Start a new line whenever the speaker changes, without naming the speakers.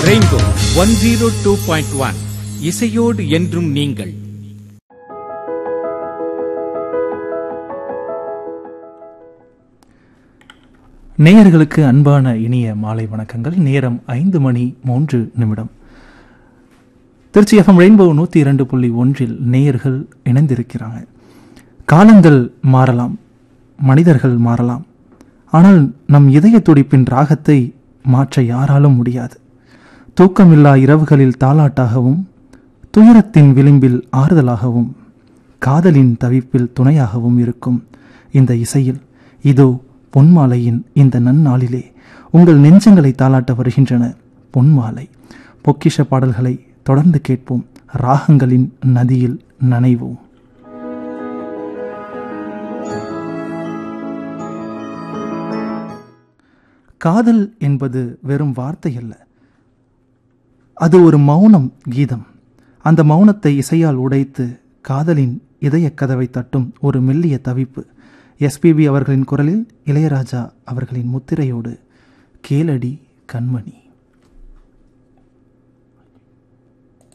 rainbow one zero two point one இசையோடு என்றும் நீங்கள்
நேயர்களுக்கு அன்பான இனிய மாலை வணக்கங்கள் நேரம் ஐந்து மணி மூன்று நிமிடம் திருச்சி எஃப்எம் ரெயின்போ நூற்றி இரண்டு புள்ளி ஒன்றில் நேயர்கள் இணைந்திருக்கிறாங்க காலங்கள் மாறலாம் மனிதர்கள் மாறலாம் ஆனால் நம் இதய துடிப்பின் ராகத்தை மாற்ற யாராலும் முடியாது தூக்கமில்லா இரவுகளில் தாலாட்டாகவும் துயரத்தின் விளிம்பில் ஆறுதலாகவும் காதலின் தவிப்பில் துணையாகவும் இருக்கும் இந்த இசையில் இதோ பொன்மாலையின் இந்த நன்னாளிலே உங்கள் நெஞ்சங்களை தாளாட்ட வருகின்றன பொன்மாலை பொக்கிஷ பாடல்களை தொடர்ந்து கேட்போம் ராகங்களின் நதியில் நனைவோம் காதல் என்பது வெறும் வார்த்தை அல்ல அது ஒரு மௌனம் கீதம் அந்த மௌனத்தை இசையால் உடைத்து காதலின் இதய கதவை தட்டும் ஒரு மெல்லிய தவிப்பு எஸ்பிபி அவர்களின் குரலில் இளையராஜா அவர்களின் முத்திரையோடு கேளடி கண்மணி